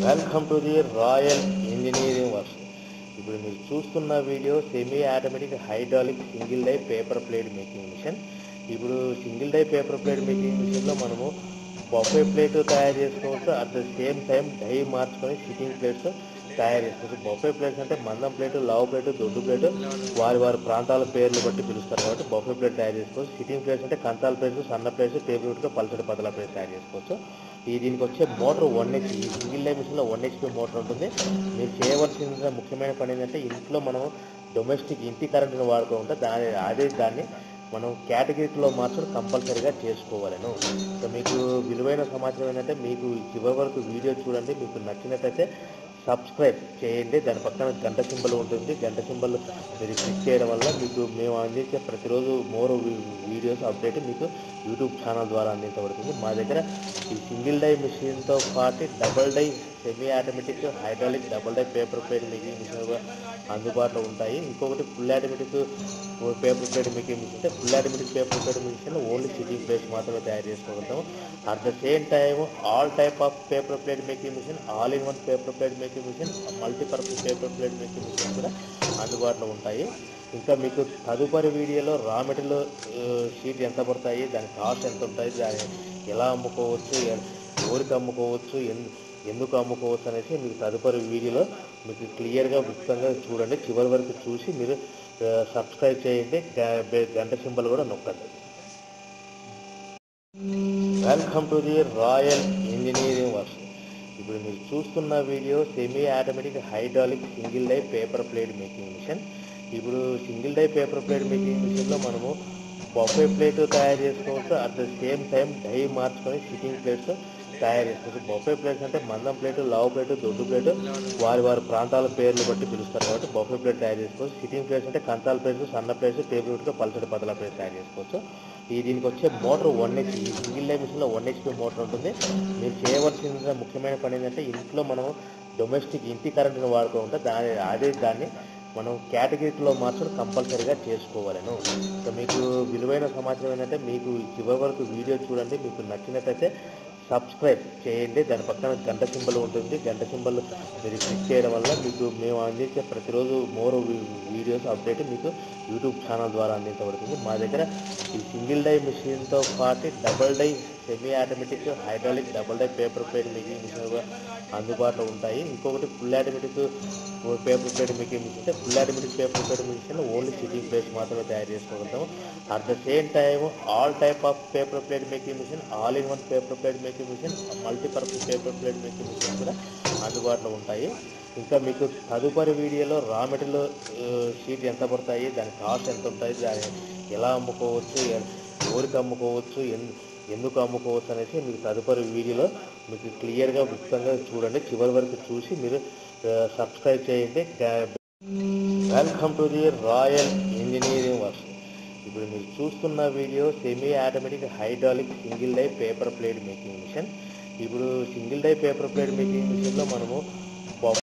welcome to the royal engineering works ఇప్పుడు మీరు చూస్తున్న video semi automatic hydraulic single die paper plate making machine ఇప్పుడు single die paper plate making మిషన్లో మనము buffet plate తయారు చేసుకోవచ్చు at the same time die మార్చుకొని sitting plates తయారు చేసుకోవచ్చు బొఫే ప్లేట్స్ అంటే మందం ప్లేట్ లావు ప్లేట్ దొడ్డు ప్లేట్ వారి వారి ప్రాంతాల పేర్లు బట్టి పిలుస్తారు కాబట్టి బొఫే ప్లేట్ తయారు చేసుకోవచ్చు సిట్టింగ్ ప్లేట్స్ అంటే కంచాల ప్లేట్స్ సన్న ప్లేట్స్ టేబుల్ వుడ్గా పల్సటి పతల ప్లేట్ తయారు చేసుకోవచ్చు ఈ దీనికి వచ్చే మోటార్ వన్ హెచ్పి ఈ సింగిల్ లైన్ మిషన్లో వన్ హెచ్పి మోటార్ ఉంటుంది మీరు చేయవలసిన ముఖ్యమైన పని ఏంటంటే ఇంట్లో మనం డొమెస్టిక్ ఇంటి కరెంట్ని వాడుతూ ఉంటే దాని అదే దాన్ని మనం కేటగిరీలో మాత్రం కంపల్సరీగా చేసుకోవాలను సో మీకు విలువైన సమాచారం ఏంటంటే మీకు చివరి వరకు వీడియో చూడండి మీకు నచ్చినట్లయితే సబ్స్క్రైబ్ చేయండి దాని పక్కన గంట సింబల్ ఉంటుంది గంట సింబల్ మీరు క్లిక్ చేయడం వల్ల మీకు మేము అందించే ప్రతిరోజు మోర్ వీడియోస్ అప్డేట్ మీకు యూట్యూబ్ ఛానల్ ద్వారా అందించబడుతుంది మా దగ్గర ఈ సింగిల్ డై మిషన్తో పాటు double die semi automatic hydraulic double die paper plate making machine కూడా అందుబాటులో ఉంటాయి ఇంకొకటి full automatic paper plate making machine అంటే full automatic paper plate machine only sitting plates మాత్రమే తయారు చేసుకోగలుగుతాము at the same time all type of paper plate making machine all in one paper plate making machine multipurpose paper plate making machine కూడా అందుబాటులో ఉంటాయి ఇంకా మీకు తదుపరి వీడియోలో రా మెటీరియల్ షీట్ ఎంత పడతాయి దాని కాస్ట్ ఎంత ఉంటుంది దాన్ని ఎలా అమ్ముకోవచ్చు ఎ- ఎవరికి అమ్ముకోవచ్చు ఎన్ ఎందుకు అమ్ముకోవచ్చు అనేసి మీకు తదుపరి వీడియోలో మీకు క్లియర్గా విపుతంగా చూడండి చివరి వరకు చూసి మీరు ఆ, సబ్స్క్రైబ్ చేయండి గ- బె- గంట సింబల్ కూడా నొక్కండి welcome to the royal engineering works ఇప్పుడు మీరు చూస్తున్న video semi automatic hydraulic single die paper plate making machine ఇప్పుడు single die paper plate making మిషన్లో మనము బొఫే ప్లేట్ తయారు చేసుకోవచ్చు at the same time die మార్చుకొని సిట్టింగ్ ప్లేట్స్ తయారు చేసుకోవచ్చు బొఫే ప్లేట్స్ అంటే మందం ప్లేట్ లావు ప్లేట్ దొడ్డు ప్లేట్ వారి వారి ప్రాంతాల పేర్లు బట్టి పిలుస్తారు కాబట్టి బొఫే ప్లేట్ తయారు చేసుకోవచ్చు సిట్టింగ్ ప్లేట్స్ అంటే కంచాల ప్లేట్స్ సన్న ప్లేట్స్ టేబుల్ వుడ్గా పల్సటి పతల ప్లేట్ తయారు చేసుకోవచ్చు ఈ దీనికి వచ్చే మోటార్ వన్ హెచ్పి ఈ సింగిల్ లైన్ మిషన్లో వన్ హెచ్పి మోటార్ ఉంటుంది మీరు చేయవలసిన ముఖ్యమైన పని ఏంటంటే ఇంట్లో మనం డొమెస్టిక్ ఇంటి కరెంట్ని వాడుతూ ఉంటే దాని అదే దాన్ని మనం కేటగిరీలో మాత్రం కంపల్సరీగా చేసుకోవాలను సో మీకు విలువైన సమాచారం ఏంటంటే మీకు చివరి వరకు వీడియో చూడండి మీకు నచ్చినట్లయితే సబ్స్క్రైబ్ చేయండి దాని పక్కన గంట సింబల్ ఉంటుంది గంట సింబల్ మీరు క్లిక్ చేయడం వల్ల మీకు మేము అందించే ప్రతిరోజు మోర్ వీడియోస్ అప్డేట్ మీకు యూట్యూబ్ ఛానల్ ద్వారా అందించబడుతుంది మా దగ్గర ఈ సింగిల్ డై మిషన్తో పాటు double die semi automatic hydraulic double die paper plate making machine కూడా అందుబాటులో ఉంటాయి ఇంకొకటి full automatic paper plate making machine అంటే full automatic paper plate machine only sitting plates మాత్రమే తయారు చేసుకోగలుగుతాము at the same time all type of paper plate making machine all in one paper plate making machine multipurpose paper plate making machine కూడా అందుబాటులో ఉంటాయి ఇంకా మీకు తదుపరి వీడియోలో రా మెటీరియల్ షీట్ ఎంత పడతాయి దాని కాస్ట్ ఎంత ఉంటుంది దాన్ని ఎలా అమ్ముకోవచ్చు ఎ- ఎవరికి అమ్ముకోవచ్చు ఎన్ ఎందుకు అమ్ముకోవచ్చు అనేసి మీకు తదుపరి వీడియోలో మీకు క్లియర్గా విపుతంగా చూడండి చివరి వరకు చూసి మీరు ఆ, సబ్స్క్రైబ్ చేయండి గ- welcome to the royal engineering works ఇప్పుడు మీరు చూస్తున్న video semi automatic hydraulic single die paper plate making machine ఇప్పుడు single die paper plate making మిషన్లో మనము